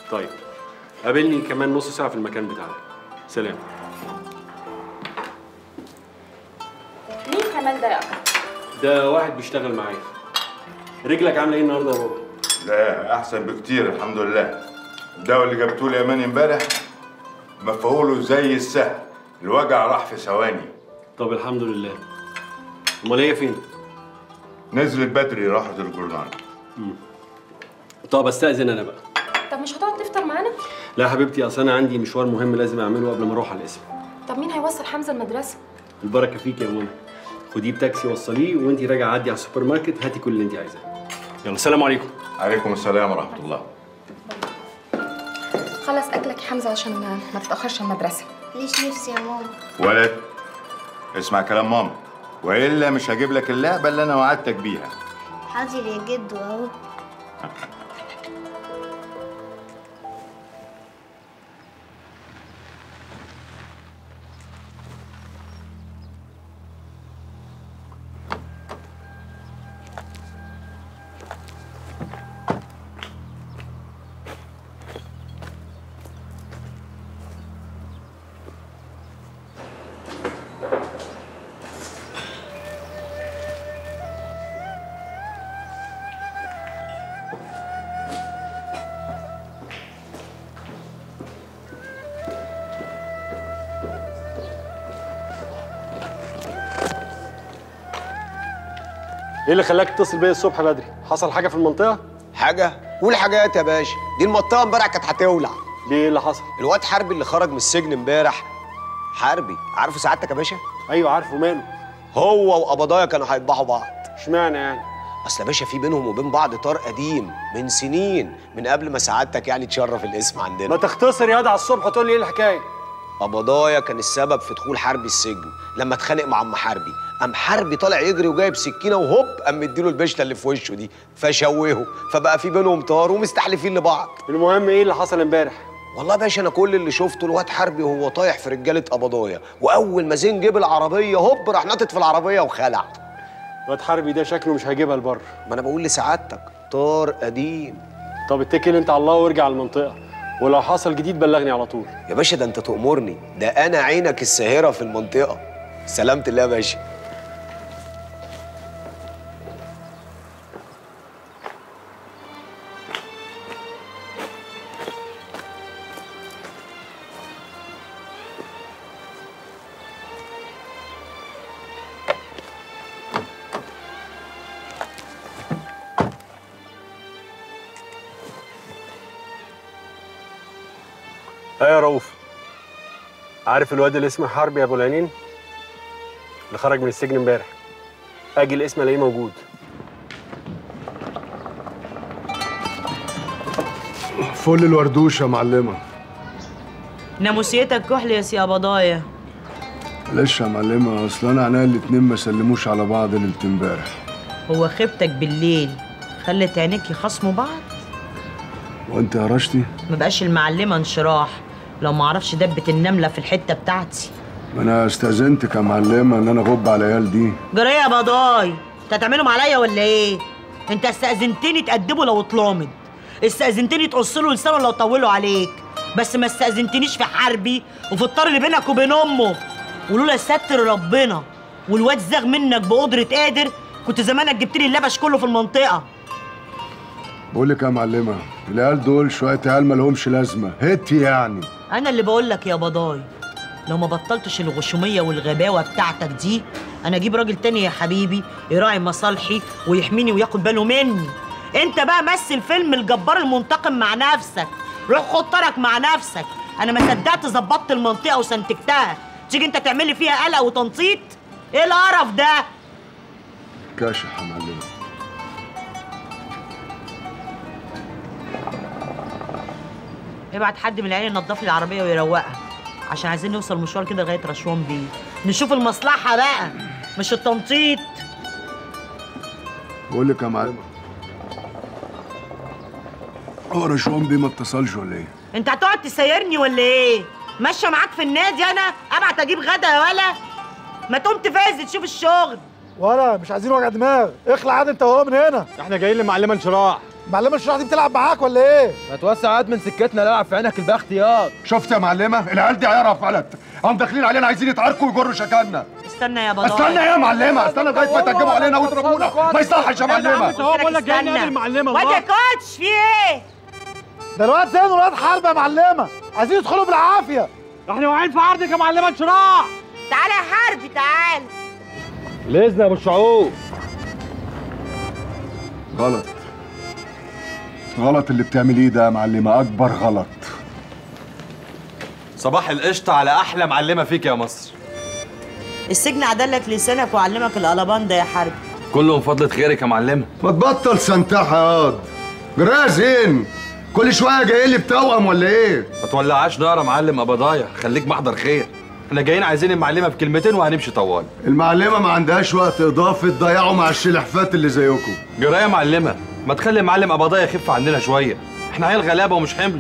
طيب قابلني كمان نص ساعه في المكان بتاعك سلام مين كمان ده يا أكرم؟ ده واحد بيشتغل معايا رجلك عامله ايه النهارده يا بابا لا احسن بكتير الحمد لله الدواء اللي جبتوه لي يا امبارح مفعوله زي السهل الوجع راح في ثواني طب الحمد لله امال هي فين نزلت بدري راحت الجورنال طب استاذن انا بقى طب مش هتقعد تفطر معانا؟ لا يا حبيبتي اصل انا عندي مشوار مهم لازم اعمله قبل ما اروح على القسم طب مين هيوصل حمزة المدرسة؟ البركه فيك يا منى خديه بتاكسي وصليه وانت راجعه عدي على السوبر ماركت هاتي كل اللي انت عايزاه يلا السلام عليكم عليكم السلام ورحمه الله خلص أكلك يا حمزة عشان ما, ما تتأخرش على المدرسة ليش نفسي يا ماما ولد اسمع كلام ماما والا مش هجيب لك اللعبه اللي انا وعدتك بيها حاضر يا جدو اهو ايه اللي خلاك تتصل بيا الصبح بدري حصل حاجه في المنطقه حاجة؟ قول حاجات يا باشا دي المنطقة امبارح كانت هتولع ليه ايه اللي حصل الواد حربي اللي خرج من السجن امبارح حربي عارفه سعادتك يا باشا؟ ايوه عارفه ماله هو وقبضايا كانوا هيذبحوا بعض اشمعنى يعني اصل يا باشا في بينهم وبين بعض طار قديم من سنين من قبل ما سعادتك يعني تشرف الاسم ما عندنا تختصر ياض على الصبح وتقول لي ايه الحكايه قبضايا كان السبب في دخول حربي السجن لما اتخانق مع ام حربي قام حربي طالع يجري وجايب سكينه وهوب قام مديله البشله اللي في وشه دي فشوهه فبقى في بينهم طار ومستحلفين لبعض المهم ايه اللي حصل امبارح والله يا باشا انا كل اللي شفته الواد حربي وهو طايح في رجاله قبضايا واول ما زين جيب العربيه هوب راح ناطط في العربيه وخلع الواد حربي ده شكله مش هيجيبها لبره ما انا بقول لسعادتك طار قديم طب اتكل انت على الله وارجع على المنطقه ولو حصل جديد بلغني على طول يا باشا ده انت تأمرني ده انا عينك الساهره في المنطقه سلامة الله يا باشا ايه يا رؤوف عارف الواد اللي اسمه حربي يا ابو العينين اللي خرج من السجن امبارح اجي الاسم الاقيه موجود فل الوردوش يا معلمة ناموسيتك كحل يا سي قبضايا معلش يا معلمة أصل أنا عينيا الاتنين ما سلموش على بعض ليلة امبارح هو خيبتك بالليل خلت عينيك يخصموا بعض وأنت يا رشتي ما بقاش المعلمه انشراح لو ما اعرفش دبه النمله في الحته بتاعتي ما أنا استأذنتك يا معلمة إن أنا أغب على العيال دي جرى يا بضاي انت هتعملهم عليا ولا ايه انت استاذنتني تأدبه لو اتلامد استاذنتني تقص له لسانه لو طولوا عليك بس ما استاذنتنيش في حربي وفي الطار اللي بينك وبين امه ولولا ستر ربنا والواد زاغ منك بقدره قادر كنت زمانك جبت لي اللبش كله في المنطقه بقول لك يا معلمة العيال دول شوية عيال ما لهمش لازمة هتي يعني انا اللي بقول لك يا بضاي لو ما بطلتش الغشوميه والغباوه بتاعتك دي انا اجيب راجل تاني يا حبيبي يراعي مصالحي ويحميني وياخد باله مني انت بقى مثل فيلم الجبار المنتقم مع نفسك روح خد طرك مع نفسك انا ما صدقت ظبطت المنطقه وسنتجتها تيجي انت تعمل لي فيها قلق وتنطيط ايه القرف ده كاشح يا معلمة ابعت حد من العيال ينضف لي العربيه ويروقها عشان عايزين نوصل مشوار كده لغايه رشوان بيه نشوف المصلحه بقى مش التنطيط بقول لك يا معلمة هو رشوان بيه ما اتصلش ولا إيه؟ انت هتقعد تسيرني ولا ايه ماشيه معاك في النادي انا ابعت اجيب غدا يا ولا ما تقوم تفاز تشوف الشغل ولا مش عايزين وجع دماغ اخلع عاد انت وهو من هنا احنا جايين لمعلمه انشراح معلمه الشرح دي بتلعب معاك ولا ايه ما توسع عاد من سكتنا لا العب في عينك البخت ياض شفت يا معلمه العيال دي عيارها فلت هم داخلين علينا عايزين يتعاركوا ويجروا شكلنا استنى يا بضاي استنى يا معلمه استنى لغايه ما يتهجموا علينا ويضربونا ما يصحش يا معلمه هو بقول لك جاي نادي المعلمه واد يا كوتش في ايه؟ ده الواد زين والواد حرب يا معلمه عايزين يدخلوا بالعافيه احنا واقعين في عرضك يا معلمه انشراح تعالى يا حربي تعالى الاذن يا ابو الشعوب غلط غلط اللي بتعمليه ده يا معلمه اكبر غلط صباح القشطة على أحلى معلمة فيك يا مصر السجن عدلك لسانك وعلمك القلبان ده يا حربي كله من فضلة خيرك يا معلمة ما تبطل سنتحه يا واد جرايه زين كل شويه جاي لي بتوأم ولا ايه ما تولعاش نار يا معلم أبضايا خليك محضر خير احنا جايين عايزين المعلمة بكلمتين وهنمشي طوال المعلمه ما عندهاش وقت اضافي تضيعوا مع الشلحفات اللي زيكم جراية يا معلمة ما تخلي المعلم أبضايا يخف عننا شوية احنا عيال غلابة ومش حمل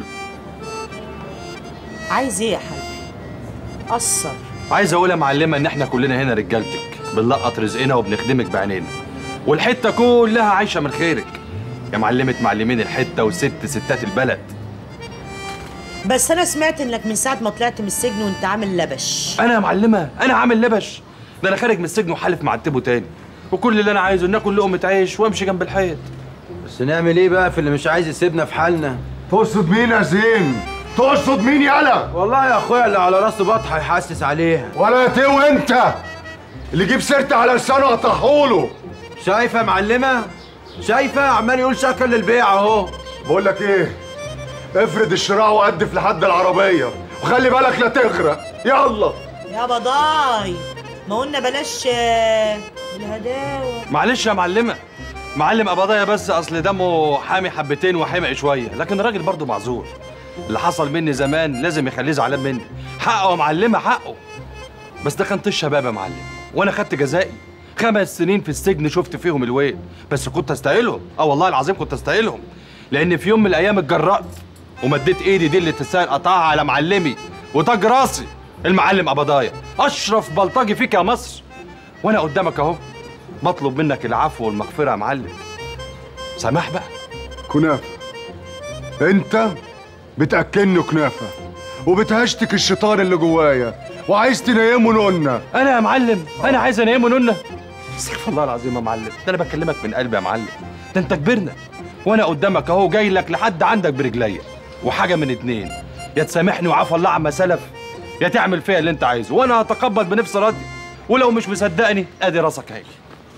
عايز ايه يا حربي؟ قصر عايز أقول يا معلمة إن احنا كلنا هنا رجالتك بنلقط رزقنا وبنخدمك بعينينا والحتة كلها عايشة من خيرك يا معلمة معلمين الحتة وست ستات البلد بس انا سمعت انك من ساعه ما طلعت من السجن وانت عامل لبش انا يا معلمه انا عامل لبش ده انا خارج من السجن وحالف معتبه تاني وكل اللي انا عايزه ان اكل لقمه عيش وامشي جنب الحيط بس نعمل ايه بقى في اللي مش عايز يسيبنا في حالنا تقصد مين يا زين تقصد مين يالا والله يا اخويا اللي على راسه بطحه يحسس عليها ولا تو انت اللي جيب سيرتي على لسانه اطرحوله شايفه يا معلمه شايفه عمال يقول شكل للبيع اهو بقول لك ايه افرد الشراع وقدف لحد العربيه وخلي بالك لا تغرق يلا يا بضاي ما قلنا بلاش آه، الهداوه معلش يا معلمه معلم ابضايا بس اصل دمه حامي حبتين وحمق شويه لكن الراجل برضه معذور اللي حصل مني زمان لازم يخليه زعلان مني حقه يا معلمه حقه بس ده كان طيش الشباب يا معلم وانا خدت جزائي خمس سنين في السجن شفت فيهم الويل بس كنت استاهلهم اه والله العظيم كنت استاهلهم لان في يوم من الايام اتجرأت ومديت ايدي دي اللي تستاهل قطعها على معلمي وتاج راسي المعلم ابضايا اشرف بلطجي فيك يا مصر وانا قدامك اهو بطلب منك العفو والمغفره يا معلم سماح بقى كنافه انت بتاكلني كنافه وبتهشتك الشيطان اللي جوايا وعايز تنيمه نقولنا انا يا معلم انا عايز انيمه نونه استغفر الله العظيم يا معلم ده انا بكلمك من قلبي يا معلم ده انت كبرنا وانا قدامك اهو جاي لك لحد عندك برجليا وحاجه من اتنين يا تسامحني وعفى الله عما سلف يا تعمل فيا اللي انت عايزه وانا هتقبل بنفس راضي ولو مش مصدقني ادي راسك اهي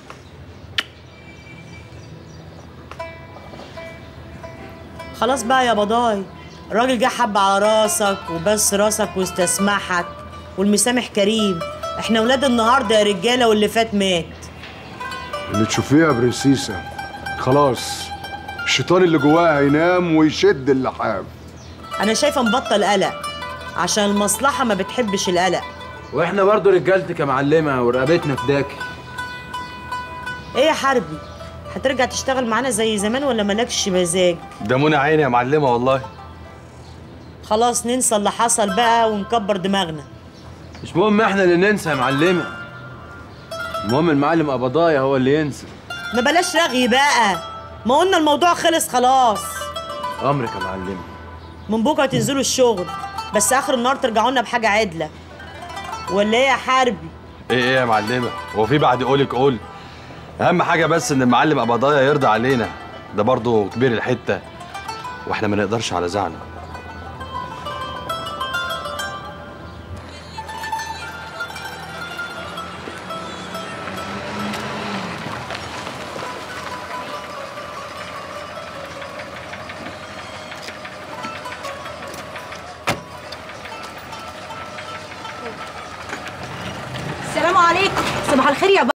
خلاص بقى يا بضاي الراجل جه حب على راسك وبس راسك واستسمحك والمسامح كريم احنا ولاد النهارده يا رجاله واللي فات مات اللي تشوفيه يا برنسيسه خلاص الشيطان اللي جواها هينام ويشد اللحاف انا شايفه مبطل قلق عشان المصلحه ما بتحبش القلق واحنا برضو رجالتك يا معلمه ورقبتنا فداكي ايه يا حربي هترجع تشتغل معانا زي زمان ولا مالكش مزاج ده منى عيني يا معلمه والله خلاص ننسى اللي حصل بقى ونكبر دماغنا مش مهم احنا اللي ننسى يا معلمه المهم المعلم قبضايا هو اللي ينسى ما بلاش رغي بقى ما قلنا الموضوع خلص خلاص امرك يا معلمه من بكره تنزلوا الشغل بس اخر النهار ترجعوا لنا بحاجه عدله ولا ايه يا حربي ايه ايه يا معلمه هو في بعد قولك قول اهم حاجه بس ان المعلم ابضايا يرضى علينا ده برضه كبير الحته واحنا ما نقدرش على زعله السلام عليكم صباح الخير يا